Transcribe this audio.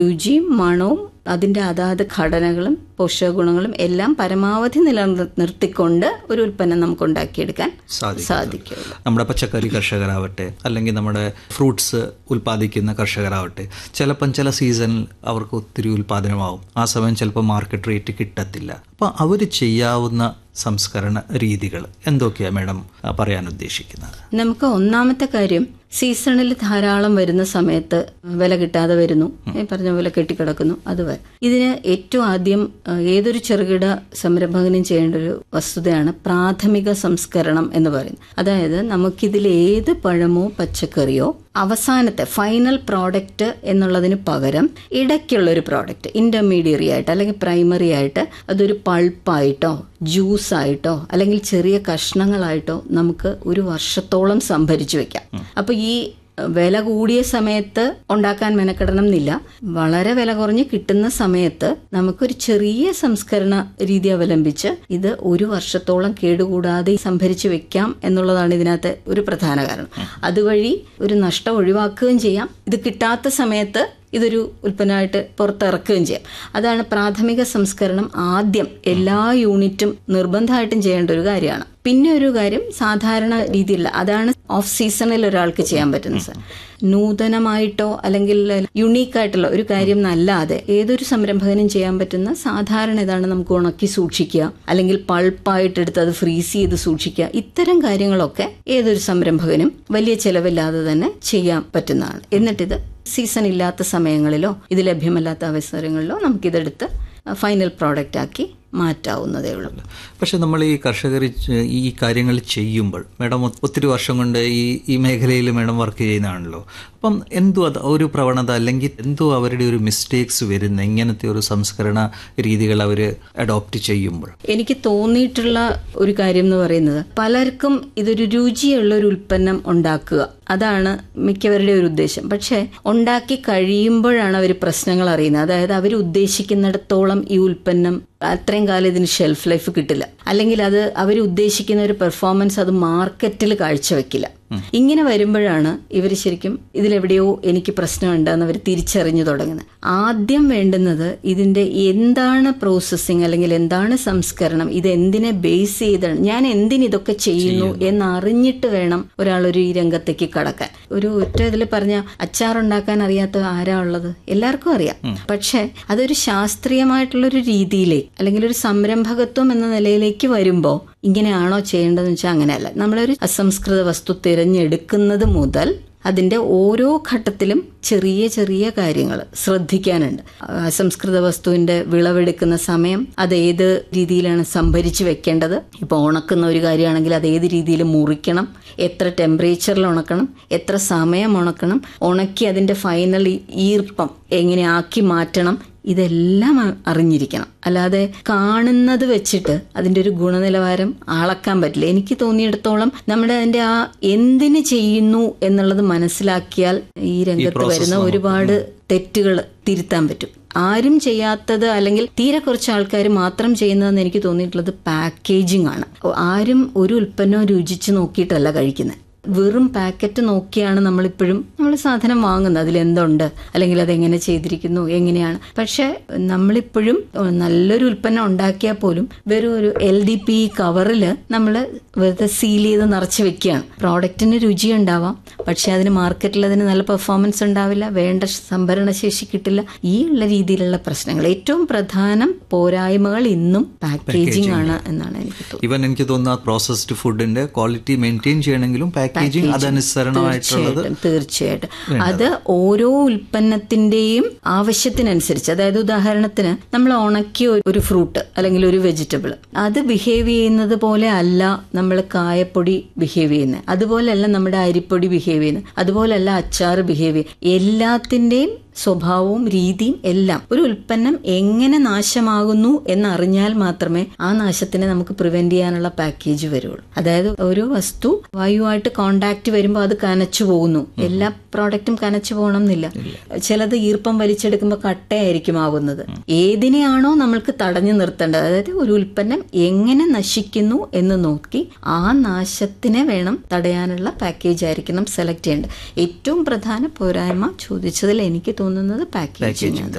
രുചിയും മണവും അതിന്റെ അതാത് ഘടനകളും പോഷകഗുണങ്ങളും എല്ലാം പരമാവധി നിലനിർത്തിക്കൊണ്ട് ഒരു ഉൽപ്പന്നം നമുക്ക് ഉണ്ടാക്കിയെടുക്കാൻ സാധിക്കും നമ്മുടെ പച്ചക്കറി കർഷകരാവട്ടെ അല്ലെങ്കിൽ നമ്മുടെ ഫ്രൂട്ട്സ് ഉൽപ്പാദിക്കുന്ന കർഷകരാവട്ടെ ചിലപ്പം ചില സീസണിൽ അവർക്ക് ഒത്തിരി ഉൽപ്പാദനമാവും ആ സമയം ചിലപ്പോൾ മാർക്കറ്റ് റേറ്റ് കിട്ടത്തില്ല അപ്പോൾ അവർ ചെയ്യാവുന്ന സംസ്കരണ രീതികൾ എന്തൊക്കെയാണ് മാഡം പറയാൻ ഉദ്ദേശിക്കുന്നത് നമുക്ക് ഒന്നാമത്തെ കാര്യം സീസണിൽ ധാരാളം വരുന്ന സമയത്ത് വില കിട്ടാതെ വരുന്നു ഈ പറഞ്ഞ പോലെ കെട്ടിക്കിടക്കുന്നു അത് വരെ ഇതിന് ഏറ്റവും ആദ്യം ഏതൊരു ചെറുകിട സംരംഭകനും ചെയ്യേണ്ട ഒരു വസ്തുതയാണ് പ്രാഥമിക സംസ്കരണം എന്ന് പറയുന്നത് അതായത് നമുക്കിതിൽ ഏത് പഴമോ പച്ചക്കറിയോ അവസാനത്തെ ഫൈനൽ പ്രോഡക്റ്റ് എന്നുള്ളതിന് പകരം ഇടയ്ക്കുള്ള ഒരു പ്രോഡക്റ്റ് ഇന്റർമീഡിയറി ആയിട്ട് അല്ലെങ്കിൽ പ്രൈമറി ആയിട്ട് അതൊരു പൾപ്പായിട്ടോ ജ്യൂസ് ആയിട്ടോ അല്ലെങ്കിൽ ചെറിയ കഷ്ണങ്ങളായിട്ടോ നമുക്ക് ഒരു വർഷത്തോളം സംഭരിച്ചു വെക്കാം അപ്പൊ ഈ വില കൂടിയ സമയത്ത് ഉണ്ടാക്കാൻ മെനക്കെടണം എന്നില്ല വളരെ വില കുറഞ്ഞ് കിട്ടുന്ന സമയത്ത് നമുക്കൊരു ചെറിയ സംസ്കരണ രീതി അവലംബിച്ച് ഇത് ഒരു വർഷത്തോളം കേടുകൂടാതെ സംഭരിച്ചു വെക്കാം എന്നുള്ളതാണ് ഇതിനകത്ത് ഒരു പ്രധാന കാരണം അതുവഴി ഒരു നഷ്ടം ഒഴിവാക്കുകയും ചെയ്യാം ഇത് കിട്ടാത്ത സമയത്ത് ഇതൊരു ഉൽപ്പന്നമായിട്ട് പുറത്തിറക്കുകയും ചെയ്യാം അതാണ് പ്രാഥമിക സംസ്കരണം ആദ്യം എല്ലാ യൂണിറ്റും നിർബന്ധമായിട്ടും ചെയ്യേണ്ട ഒരു കാര്യമാണ് പിന്നെ ഒരു കാര്യം സാധാരണ രീതിയിലുള്ള അതാണ് ഓഫ് സീസണിൽ ഒരാൾക്ക് ചെയ്യാൻ പറ്റുന്നത് സാർ നൂതനമായിട്ടോ അല്ലെങ്കിൽ യുണീക്ക് ആയിട്ടുള്ള ഒരു കാര്യം നല്ലാതെ ഏതൊരു സംരംഭകനും ചെയ്യാൻ പറ്റുന്ന സാധാരണ ഇതാണ് നമുക്ക് ഉണക്കി സൂക്ഷിക്കുക അല്ലെങ്കിൽ പൾപ്പായിട്ട് എടുത്ത് അത് ഫ്രീസ് ചെയ്ത് സൂക്ഷിക്കുക ഇത്തരം കാര്യങ്ങളൊക്കെ ഏതൊരു സംരംഭകനും വലിയ ചെലവില്ലാതെ തന്നെ ചെയ്യാൻ പറ്റുന്നതാണ് എന്നിട്ടിത് സീസൺ ഇല്ലാത്ത സമയങ്ങളിലോ ഇത് ലഭ്യമല്ലാത്ത അവസരങ്ങളിലോ നമുക്കിതെടുത്ത് ഫൈനൽ പ്രോഡക്റ്റ് ആക്കി മാറ്റാവുന്നതേ ഉള്ളൂ പക്ഷെ നമ്മൾ ഈ കർഷകർ ഈ കാര്യങ്ങൾ ചെയ്യുമ്പോൾ മാഡം ഒത്തിരി വർഷം കൊണ്ട് ഈ ഈ മേഖലയിൽ മാഡം വർക്ക് ചെയ്യുന്നതാണല്ലോ അപ്പം എന്തോ അത് ഒരു പ്രവണത അല്ലെങ്കിൽ എന്തോ അവരുടെ ഒരു മിസ്റ്റേക്സ് വരുന്ന ഇങ്ങനത്തെ ഒരു സംസ്കരണ രീതികൾ അവർ അഡോപ്റ്റ് ചെയ്യുമ്പോൾ എനിക്ക് തോന്നിയിട്ടുള്ള ഒരു കാര്യം എന്ന് പറയുന്നത് പലർക്കും ഇതൊരു രുചിയുള്ള ഒരു ഉൽപ്പന്നം ഉണ്ടാക്കുക അതാണ് മിക്കവരുടെ ഒരു ഉദ്ദേശം പക്ഷെ ഉണ്ടാക്കി കഴിയുമ്പോഴാണ് അവർ പ്രശ്നങ്ങൾ അറിയുന്നത് അതായത് അവർ ഉദ്ദേശിക്കുന്നിടത്തോളം ഈ ഉൽപ്പന്നം അത്രയും കാലം ഇതിന് ഷെൽഫ് ലൈഫ് കിട്ടില്ല അല്ലെങ്കിൽ അത് അവർ ഉദ്ദേശിക്കുന്ന ഒരു പെർഫോമൻസ് അത് മാർക്കറ്റിൽ കാഴ്ചവെക്കില്ല ഇങ്ങനെ വരുമ്പോഴാണ് ഇവർ ശരിക്കും ഇതിലെവിടെയോ എനിക്ക് പ്രശ്നമുണ്ടെന്ന് അവർ തിരിച്ചറിഞ്ഞു തുടങ്ങുന്നത് ആദ്യം വേണ്ടുന്നത് ഇതിന്റെ എന്താണ് പ്രോസസ്സിങ് അല്ലെങ്കിൽ എന്താണ് സംസ്കരണം ഇത് എന്തിനെ ബേസ് ചെയ്താണ് ഞാൻ എന്തിന് ഇതൊക്കെ ചെയ്യുന്നു എന്നറിഞ്ഞിട്ട് വേണം ഒരാൾ ഒരു ഈ രംഗത്തേക്ക് കടക്കാൻ ഒരു ഒറ്റ ഇതിൽ പറഞ്ഞ അച്ചാറുണ്ടാക്കാൻ അറിയാത്ത ആരാ ഉള്ളത് എല്ലാവർക്കും അറിയാം പക്ഷെ അതൊരു ശാസ്ത്രീയമായിട്ടുള്ളൊരു രീതിയിലേക്ക് അല്ലെങ്കിൽ ഒരു സംരംഭകത്വം എന്ന നിലയിലേക്ക് വരുമ്പോൾ ഇങ്ങനെയാണോ ചെയ്യേണ്ടതെന്ന് വെച്ചാൽ അങ്ങനെയല്ല നമ്മളൊരു അസംസ്കൃത വസ്തു തിരഞ്ഞെടുക്കുന്നത് മുതൽ അതിന്റെ ഓരോ ഘട്ടത്തിലും ചെറിയ ചെറിയ കാര്യങ്ങൾ ശ്രദ്ധിക്കാനുണ്ട് അസംസ്കൃത വസ്തുവിന്റെ വിളവെടുക്കുന്ന സമയം അത് ഏത് രീതിയിലാണ് സംഭരിച്ചു വെക്കേണ്ടത് ഇപ്പോൾ ഉണക്കുന്ന ഒരു കാര്യമാണെങ്കിൽ അത് ഏത് രീതിയിൽ മുറിക്കണം എത്ര ടെമ്പറേച്ചറിൽ ഉണക്കണം എത്ര സമയം ഉണക്കണം ഉണക്കി അതിന്റെ ഫൈനൽ ഈർപ്പം എങ്ങനെ ആക്കി മാറ്റണം ഇതെല്ലാം അറിഞ്ഞിരിക്കണം അല്ലാതെ കാണുന്നത് വെച്ചിട്ട് അതിന്റെ ഒരു ഗുണനിലവാരം അളക്കാൻ പറ്റില്ല എനിക്ക് തോന്നിയിടത്തോളം നമ്മുടെ അതിന്റെ ആ എന്തിന് ചെയ്യുന്നു എന്നുള്ളത് മനസ്സിലാക്കിയാൽ ഈ രംഗത്ത് വരുന്ന ഒരുപാട് തെറ്റുകൾ തിരുത്താൻ പറ്റും ആരും ചെയ്യാത്തത് അല്ലെങ്കിൽ തീരെ കുറച്ച് ആൾക്കാർ മാത്രം ചെയ്യുന്നതെന്ന് എനിക്ക് തോന്നിയിട്ടുള്ളത് പാക്കേജിംഗ് ആണ് ആരും ഒരു ഉൽപ്പന്നം രുചിച്ച് നോക്കിയിട്ടല്ല കഴിക്കുന്നത് വെറും പാക്കറ്റ് നോക്കിയാണ് നമ്മളിപ്പോഴും നമ്മൾ സാധനം വാങ്ങുന്നത് അതിൽ എന്തുണ്ട് അല്ലെങ്കിൽ അത് എങ്ങനെ ചെയ്തിരിക്കുന്നു എങ്ങനെയാണ് പക്ഷെ നമ്മളിപ്പോഴും നല്ലൊരു ഉൽപ്പന്നം ഉണ്ടാക്കിയാൽ പോലും വെറും ഒരു എൽ ഡി പി കവറിൽ നമ്മൾ വെറുതെ സീൽ ചെയ്ത് നിറച്ച് വെക്കുകയാണ് പ്രോഡക്റ്റിന് രുചി ഉണ്ടാവാം പക്ഷെ അതിന് മാർക്കറ്റിൽ അതിന് നല്ല പെർഫോമൻസ് ഉണ്ടാവില്ല വേണ്ട സംഭരണ ശേഷി കിട്ടില്ല ഈ ഉള്ള രീതിയിലുള്ള പ്രശ്നങ്ങൾ ഏറ്റവും പ്രധാനം പോരായ്മകൾ ഇന്നും പാക്കേജിംഗ് ആണ് എന്നാണ് എനിക്ക് തോന്നുന്നത് ഇവൻ എനിക്ക് തോന്നുന്ന പ്രോസസ്ഡ് ഫുഡിന്റെ ക്വാളിറ്റി മെയിൻറ്റെയിൻ ചെയ്യണമെങ്കിലും പാക്കേജിംഗ് അതനുസരണമായിട്ടുള്ളത് തീർച്ചയായിട്ടും അത് ഓരോ ഉൽപ്പന്നത്തിന്റെയും ആവശ്യത്തിനനുസരിച്ച് അതായത് ഉദാഹരണത്തിന് നമ്മൾ ഉണക്കിയ ഒരു ഫ്രൂട്ട് അല്ലെങ്കിൽ ഒരു വെജിറ്റബിൾ അത് ബിഹേവ് ചെയ്യുന്നത് പോലെ അല്ല നമ്മൾ കായപ്പൊടി ബിഹേവ് ചെയ്യുന്നത് അതുപോലെയല്ല നമ്മുടെ അരിപ്പൊടി ബിഹേവ് ചെയ്യുന്നത് അതുപോലല്ല അച്ചാർ ബിഹേവ് ചെയ്യുന്നത് എല്ലാത്തിന്റെയും സ്വഭാവവും രീതിയും എല്ലാം ഒരു ഉൽപ്പന്നം എങ്ങനെ നാശമാകുന്നു എന്നറിഞ്ഞാൽ മാത്രമേ ആ നാശത്തിനെ നമുക്ക് പ്രിവെന്റ് ചെയ്യാനുള്ള പാക്കേജ് വരുള്ളൂ അതായത് ഒരു വസ്തു വായുവായിട്ട് കോണ്ടാക്ട് വരുമ്പോൾ അത് കനച്ചു പോകുന്നു എല്ലാ പ്രോഡക്റ്റും കനച്ചു പോകണം എന്നില്ല ചിലത് ഈർപ്പം വലിച്ചെടുക്കുമ്പോൾ കട്ടയായിരിക്കും ആവുന്നത് ഏതിനെയാണോ നമ്മൾക്ക് തടഞ്ഞു നിർത്തേണ്ടത് അതായത് ഒരു ഉൽപ്പന്നം എങ്ങനെ നശിക്കുന്നു എന്ന് നോക്കി ആ നാശത്തിനെ വേണം തടയാനുള്ള പാക്കേജ് ആയിരിക്കണം സെലക്ട് ചെയ്യേണ്ടത് ഏറ്റവും പ്രധാന പോരായ്മ ചോദിച്ചതിൽ എനിക്ക് തോന്നുന്നത് പാക്കേജിങ്